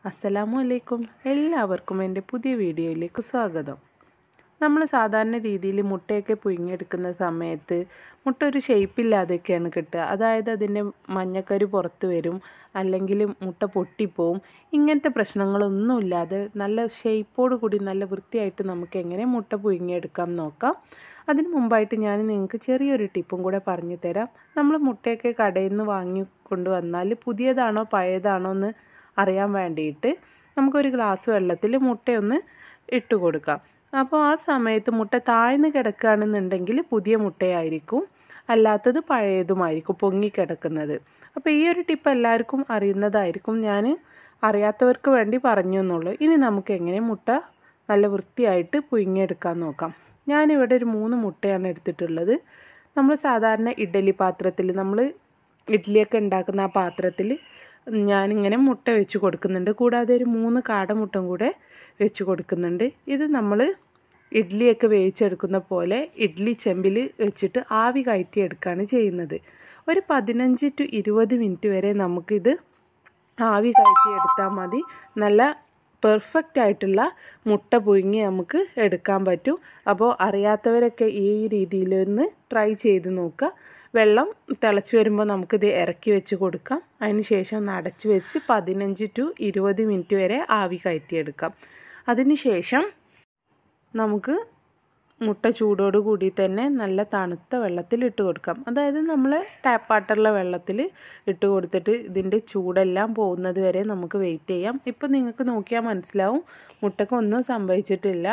അസ്സലാമു അലൈക്കും എല്ലാവർക്കും എൻ്റെ പുതിയ വീഡിയോയിലേക്ക് സ്വാഗതം നമ്മൾ സാധാരണ രീതിയിൽ മുട്ടയൊക്കെ പുഴുങ്ങിയെടുക്കുന്ന സമയത്ത് മുട്ട ഒരു ഷേപ്പില്ലാതെയൊക്കെയാണ് കിട്ടുക അതായത് അതിൻ്റെ മഞ്ഞക്കരു പുറത്ത് വരും അല്ലെങ്കിൽ മുട്ട പൊട്ടിപ്പോവും ഇങ്ങനത്തെ പ്രശ്നങ്ങളൊന്നുമില്ലാതെ നല്ല ഷേപ്പോട് കൂടി നല്ല വൃത്തിയായിട്ട് നമുക്ക് എങ്ങനെ മുട്ട പുഴുങ്ങിയെടുക്കാം നോക്കാം അതിന് മുമ്പായിട്ട് ഞാൻ നിങ്ങൾക്ക് ചെറിയൊരു ടിപ്പും കൂടെ പറഞ്ഞു തരാം നമ്മൾ മുട്ടയൊക്കെ കടയിൽ നിന്ന് വാങ്ങി കൊണ്ടുവന്നാൽ പുതിയതാണോ പഴയതാണോ എന്ന് അറിയാൻ വേണ്ടിയിട്ട് നമുക്കൊരു ഗ്ലാസ് വെള്ളത്തിൽ മുട്ടയൊന്ന് ഇട്ട് കൊടുക്കാം അപ്പോൾ ആ സമയത്ത് മുട്ട താഴ്ന്ന് കിടക്കുകയാണെന്നുണ്ടെങ്കിൽ പുതിയ മുട്ടയായിരിക്കും അല്ലാത്തത് പഴയതുമായിരിക്കും പൊങ്ങിക്കിടക്കുന്നത് അപ്പോൾ ഈ ഒരു ടിപ്പ് എല്ലാവർക്കും അറിയുന്നതായിരിക്കും ഞാൻ അറിയാത്തവർക്ക് വേണ്ടി പറഞ്ഞു എന്നുള്ളൂ ഇനി നമുക്ക് എങ്ങനെ മുട്ട നല്ല വൃത്തിയായിട്ട് പുഴുങ്ങിയെടുക്കാൻ നോക്കാം ഞാനിവിടെ ഒരു മൂന്ന് മുട്ടയാണ് എടുത്തിട്ടുള്ളത് നമ്മൾ സാധാരണ ഇഡ്ഡലി പാത്രത്തിൽ നമ്മൾ ഇഡ്ഡലിയൊക്കെ ഉണ്ടാക്കുന്ന ആ പാത്രത്തിൽ ഞാനിങ്ങനെ മുട്ട വെച്ച് കൊടുക്കുന്നുണ്ട് കൂടാതെ ഒരു മൂന്ന് കാടമുട്ടം കൂടെ വെച്ച് കൊടുക്കുന്നുണ്ട് ഇത് നമ്മൾ ഇഡ്ഡലിയൊക്കെ വേവിച്ചെടുക്കുന്ന പോലെ ഇഡ്ഡലി ചെമ്പിൽ വെച്ചിട്ട് ആവി കയറ്റിയെടുക്കുകയാണ് ചെയ്യുന്നത് ഒരു പതിനഞ്ച് ടു ഇരുപത് മിനിറ്റ് വരെ നമുക്കിത് ആവി കയറ്റിയെടുത്താൽ മതി നല്ല പെർഫെക്റ്റ് ആയിട്ടുള്ള മുട്ട പുഴുങ്ങി നമുക്ക് എടുക്കാൻ പറ്റും അപ്പോൾ അറിയാത്തവരൊക്കെ ഈ രീതിയിലൊന്ന് ട്രൈ ചെയ്ത് നോക്കുക വെള്ളം തിളച്ച് വരുമ്പോൾ നമുക്കിത് ഇറക്കി വെച്ച് കൊടുക്കാം അതിന് ശേഷം ഒന്ന് അടച്ച് വെച്ച് പതിനഞ്ച് ടു ഇരുപത് മിനിറ്റ് വരെ ആവി കയറ്റിയെടുക്കാം അതിന് ശേഷം നമുക്ക് മുട്ട ചൂടോട് കൂടി തന്നെ നല്ല തണുത്ത വെള്ളത്തിൽ ഇട്ട് കൊടുക്കാം അതായത് നമ്മൾ ടാപ്പ് വാട്ടറിലെ വെള്ളത്തിൽ ഇട്ട് കൊടുത്തിട്ട് ഇതിൻ്റെ ചൂടെല്ലാം പോകുന്നത് വരെ നമുക്ക് വെയിറ്റ് ചെയ്യാം ഇപ്പോൾ നിങ്ങൾക്ക് നോക്കിയാൽ മനസ്സിലാവും മുട്ടക്കൊന്നും സംഭവിച്ചിട്ടില്ല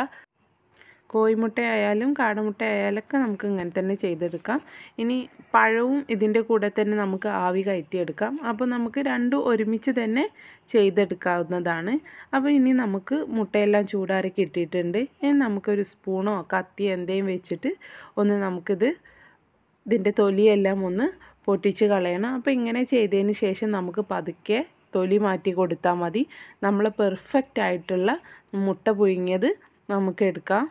കോഴിമുട്ട ആയാലും കാടമുട്ട ആയാലൊക്കെ നമുക്ക് ഇങ്ങനെ തന്നെ ചെയ്തെടുക്കാം ഇനി പഴവും ഇതിൻ്റെ കൂടെ തന്നെ നമുക്ക് ആവി കയറ്റിയെടുക്കാം അപ്പോൾ നമുക്ക് രണ്ടും ഒരുമിച്ച് തന്നെ ചെയ്തെടുക്കാവുന്നതാണ് അപ്പോൾ ഇനി നമുക്ക് മുട്ടയെല്ലാം ചൂടാറി കിട്ടിയിട്ടുണ്ട് ഇനി നമുക്കൊരു സ്പൂണോ കത്തി എന്തെങ്കിലും വെച്ചിട്ട് ഒന്ന് നമുക്കിത് ഇതിൻ്റെ തൊലിയെല്ലാം ഒന്ന് പൊട്ടിച്ച് കളയണം അപ്പോൾ ഇങ്ങനെ ചെയ്തതിന് ശേഷം നമുക്ക് പതുക്കെ തൊലി മാറ്റി കൊടുത്താൽ മതി നമ്മൾ പെർഫെക്റ്റ് ആയിട്ടുള്ള മുട്ട പുഴുങ്ങിയത് നമുക്ക് എടുക്കാം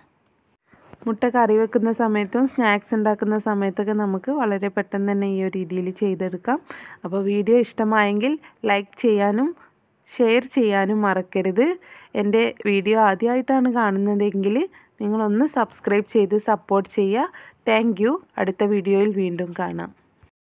മുട്ട കറി വെക്കുന്ന സമയത്തും സ്നാക്സ് ഉണ്ടാക്കുന്ന സമയത്തൊക്കെ നമുക്ക് വളരെ പെട്ടെന്ന് തന്നെ ഈ ഒരു രീതിയിൽ ചെയ്തെടുക്കാം അപ്പോൾ വീഡിയോ ഇഷ്ടമായെങ്കിൽ ലൈക്ക് ചെയ്യാനും ഷെയർ ചെയ്യാനും മറക്കരുത് എൻ്റെ വീഡിയോ ആദ്യമായിട്ടാണ് കാണുന്നതെങ്കിൽ നിങ്ങളൊന്ന് സബ്സ്ക്രൈബ് ചെയ്ത് സപ്പോർട്ട് ചെയ്യുക താങ്ക് അടുത്ത വീഡിയോയിൽ വീണ്ടും കാണാം